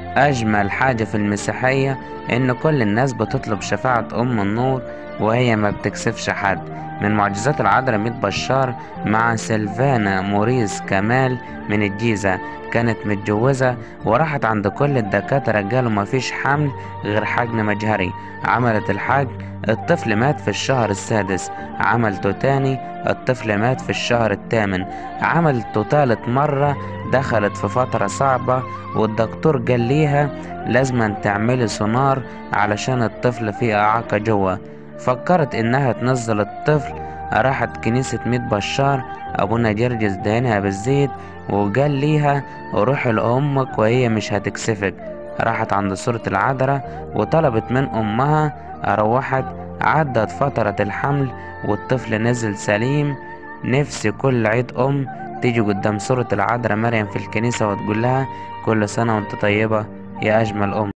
أجمل حاجة في المسيحية إن كل الناس بتطلب شفاعة أم النور وهي ما بتكسفش حد من معجزات العذراء ميت بشار مع سيلفانا موريس كمال من الجيزة كانت متجوزة وراحت عند كل الدكاترة قالوا مفيش حمل غير حجن مجهري عملت الحجن الطفل مات في الشهر السادس عملته تاني الطفل مات في الشهر الثامن عملته تالت مرة دخلت في فترة صعبة والدكتور قال ليها لازم تعملي سونار علشان الطفل فيه إعاقة جوه فكرت إنها تنزل الطفل راحت كنيسة ميت بشار أبونا جرجس دهنها بالزيت وقال ليها روحي لأمك وهي مش هتكسفك راحت عند صورة العذراء وطلبت من أمها روحت عدت فترة الحمل والطفل نزل سليم نفسي كل عيد أم تيجي قدام صورة العذراء مريم في الكنيسة وتقول لها كل سنة وانت طيبة يا أجمل أم